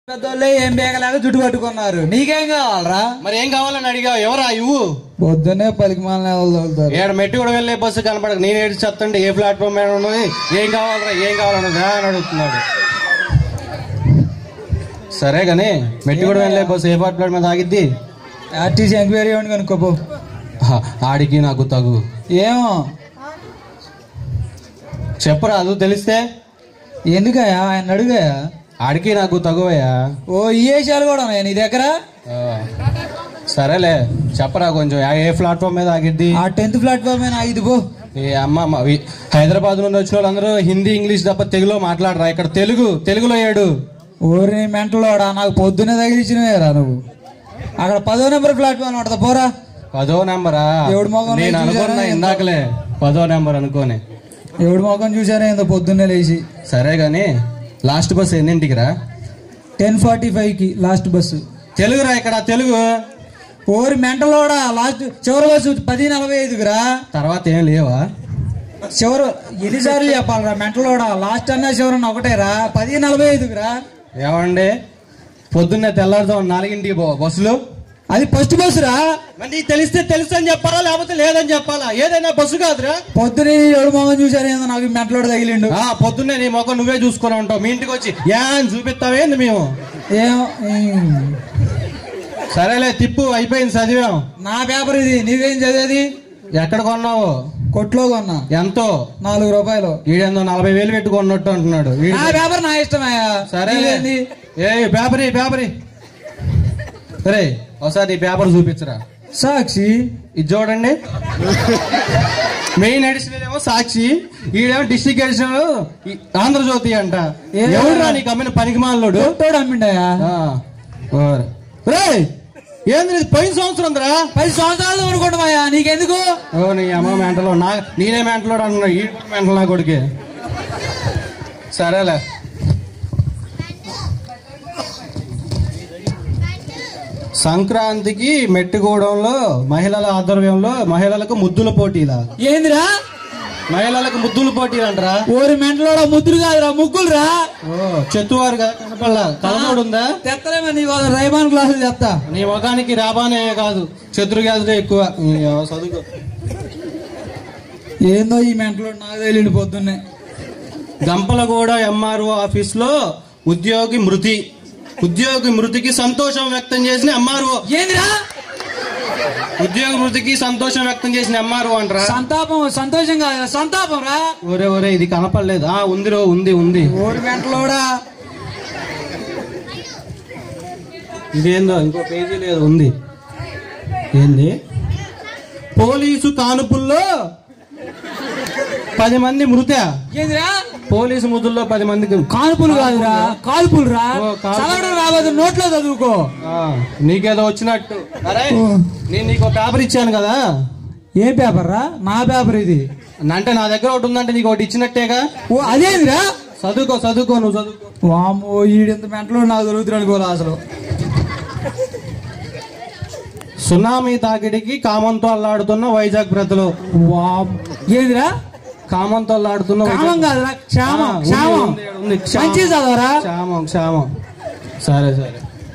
పెద్దోళ్ళే ఏం బేగలాగా జుట్టు పట్టుకున్నారు నీకేం కావాలరా మరి ఏం కావాలని అడిగావు ఎవరా ఇవ్వు పొద్దున్నే పలికి మాల తోలుతారు ఏడు మెట్టి కూడా వెళ్ళే బస్సు కనపడక నేను ఏడు చెప్తుంటే ఏ ప్లాట్ఫామ్ మీద ఉన్నది ఏం కావాలరా ఏం కావాలన్నదా అని అడుగుతున్నాడు సరే కానీ మెట్టి కూడా వెళ్ళే బస్సు ఏ ప్లాట్ఫామ్ మీద ఆగిద్ది ఆర్టీసీ ఎంక్వైరీ అని కనుక్కోపో హ, ఆడికి నాకు తగు ఏమో చెప్పరాదు తెలిస్తే ఎందుకయ్యా ఆయన అడుగాయా ఆడికి నాకు తగువయ్యా ఓ ఈ వేషాలు కూడా ఉన్నాయా నీ దగ్గర ఆ, సరేలే చెప్పరా కొంచెం ఆ ఏ ప్లాట్ఫామ్ మీద ఆగిద్ది ఆ టెన్త్ ప్లాట్ఫామ్ మీద ఇది పో ఏ అమ్మ అమ్మ, వి- హైదరాబాద్ నుండి వచ్చిన వాళ్ళందరూ హిందీ ఇంగ్లీష్ తప్ప తెలుగులో మాట్లాడరా ఇక్కడ తెలుగు తెలుగులో ఏడు ఊరిని మెంటలోడా నాకు పొద్దున్నే తగిలిచ్చినవేరా నువ్వు అక్కడ పదో నెంబర్ ప్లాట్ఫామ్ ఉంటుంది పోరా పదో నెంబరా ఎవడి మొఖం నేను నేను అనుకున్నా చూశానా? ఇందాకలే పదో నెంబర్ అనుకోని ఎవడి మొఖం చూసారా ఏందో పొద్దున్నే లేచి సరే గాని లాస్ట్ బస్ ఎన్నింటికి రా టెన్ ఫార్టీ ఫైవ్ కి లాస్ట్ బస్సు తెలుగురా ఇక్కడ తెలుగు ఓరి మెంటలోడా లాస్ట్ చివరి బస్సు పది నలభై ఐదుకురా తర్వాత ఏం లేవా చివరి ఎన్నిసార్లు చెప్పాలరా మెంటలోడా లాస్ట్ అన్నా చివరన్నా ఒకటేరా పది నలభై ఐదుకురా ఏమండి పొద్దున్నే తెల్లారుతాం నాలుగింటికి పో బస్సులు అది ఫస్ట్ బస్సురా మరి నీకు తెలిస్తే తెలుసు అని చెప్పాలా లేకపోతే లేదని చెప్పాలా ఏదైనా బస్సు కాదురా పొద్దునే ఎవడు మొహం చూసారా ఏందో నాకు మెంటలోడు తగిలిండు ఆ పొద్దున్నే నీ మొక్క నువ్వే చూసుకొని ఉంటావు మీ ఇంటికి వచ్చి యా అని చూపిస్తావేంది మేము ఏమో ఏం. సరేలే తిప్పు అయిపోయింది చదివాం నా పేపర్ ఇది నీవేం చదివేది ఎక్కడ కొన్నావు కొట్లో కొన్నా ఎంతో నాలుగు రూపాయలు ఈడేందో నలభై వేలు పెట్టి కొన్నట్టు అంటున్నాడు వీడు- నా పేపర్ నా ఇష్టమయ్యా సరే నీవేంది? ఏ పేపరీ పేపరీ సరే ఒకసారి ఈ పేపర్ చూపించరా సాక్షి ఇది చూడండి మెయిన్ ఎడిషన్ ఏమో సాక్షి ఈడేమో డిస్ట్రిక్ట్ ఎడిషన్ ఈ ఆంధ్రజ్యోతి అంట ఏ? ఎవరురా నీకు అమ్మిన పనికిమాలోడు తోడు అమ్మిండయా రే ఏంది ఇది పోయిన సంవత్సరం రా పది సంవత్సరాలు ఊరుకుంటామయ్యా నీకెందుకు ఓ నీ అమ్మ మెంటలో నా నేనే మెంటలో అంటున్నా ఈ మెంటలు నా కొడుకే సరేలే సంక్రాంతికి మెట్టుగూడెంలో మహిళల ఆధ్వర్యంలో మహిళలకు ముద్దుల పోటీలా ఏందిరా మహిళలకు ముద్దుల పోటీలు అంటారా ఓరి మెంటలోడా ముద్దులు కాదురా ముగ్గులు రా ఓ చెత్తువారు కదా కనపల్లా తలనోడు ఉందా తెత్తలేమో నీ వాళ్ళ రైబాన్ క్లాసులు చెప్తా నీ ముఖానికి రాబానే కాదు శత్రు గ్యాసులే ఎక్కువ నీ చదువుకో ఏందో ఈ మెంటలోడు నాకు తెలియదు పొద్దున్నే గంపలగూడ ఎంఆర్ఓ ఆఫీస్ లో ఉద్యోగి మృతి ఉద్యోగి మృతికి సంతోషం వ్యక్తం చేసిన ఎంఆర్ఓ ఏందిరా ఉద్యోగి మృతికి సంతోషం వ్యక్తం చేసిన ఎంఆర్ఓ అంటారా సంతాపం సంతోషం కాదురా సంతాపం రా ఒరే ఒరే ఇది కనపడలేదు ఆ ఉంది రో ఉంది ఉంది ఓరి మెంటలోడా ఇదేందో ఇంకో పేజీ లేదు ఉంది ఏంది పోలీసు కానుపుల్లో పది మంది మృత ఏందిరా పోలీసు ముద్దుల్లో పది మందికి కాల్పులు కాదురా కాల్పులు రా ఓ, కాల్పులు. చదవడం రాబోదు నోట్లో చదువుకో ఆ, నీకేదో వచ్చినట్టు అరే ఓ. నేను నీకు ఒక పేపర్ ఇచ్చాను కదా ఏ పేపర్ రా నా పేపర్ ఇది అంటే నా దగ్గర ఒకటి ఉందంటే నీకు ఒకటి ఇచ్చినట్టేగా ఓ అదేందిరా చదువుకో చదువుకో నువ్వు చదువుకో వామ్మో ఈడింత మెంటలో నాకు దొరుకుతున్నాడు అనుకోలే అసలు సునామీ తాకిడికి కామంతో అల్లాడుతున్న వైజాగ్ ప్రజలు వామ్ ఏందిరా కామంతో అల్లాడుతున్న వైజాగ్- కామం కాదురా ఆ, క్షామం ఉంది, క్షామం ఉంది, ఉంది. క్షామం. మంచి చదవరా క్షామం క్షామం సరే సరే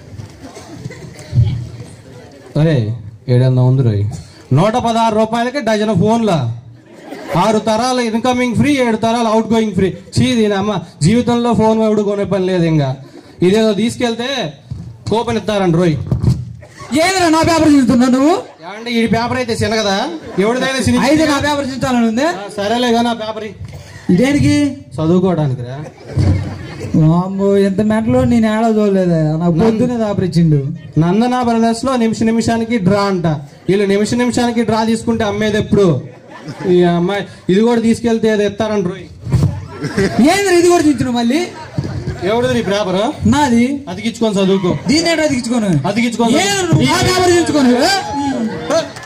సరే ఏడన్నా ఉంది రోయ్ నూట పదహారు రూపాయలకి డజన్ ఫోన్ల ఆరు తరాలు ఇన్కమింగ్ ఫ్రీ ఏడు తరాలు అవుట్ గోయింగ్ ఫ్రీ చీ దీని అమ్మ జీవితంలో ఫోన్ ఎవడు కొనే పని లేదు ఇంకా ఇదేదో తీసుకెళ్తే కూపన్ ఇస్తారండి రోయ్ ఏందిరా నా పేపర్ చూస్తున్నా నువ్వు ఏమంటే ఈ పేపర్ అయితే చిన్నగదా ఎవరిదైనా సిని అయితే నా పేపర్ చూస్తానని ఉంది ఆ, సరేలే కానీ ఆ పేపర్ ఇ- ఇదేనికి చదువుకోవడానికి రా వామ్మో ఎంత మెంటలో నేను ఏడా చూడలేదా నాకు పొద్దునే పేపర్ ఇచ్చిండు నందన బ్రదర్స్ లో నిమిష నిమిషానికి డ్రా అంట వీళ్ళు నిమిష నిమిషానికి డ్రా తీసుకుంటే అమ్మేది ఎప్పుడు ఈ అమ్మాయి ఇది కూడా తీసుకెళ్తే అది ఎత్తారంట రోయ్ ఏందిరా ఇది కూడా చూసిన మళ్ళీ ఎవరిది నీ పేపర్ నాది అతికించుకొని చదువుకో దీన్ని ఎట్లా అతికించుకోను అతికించుకొని ఏ చదువుకో. నా పేపర్ చూసుకొని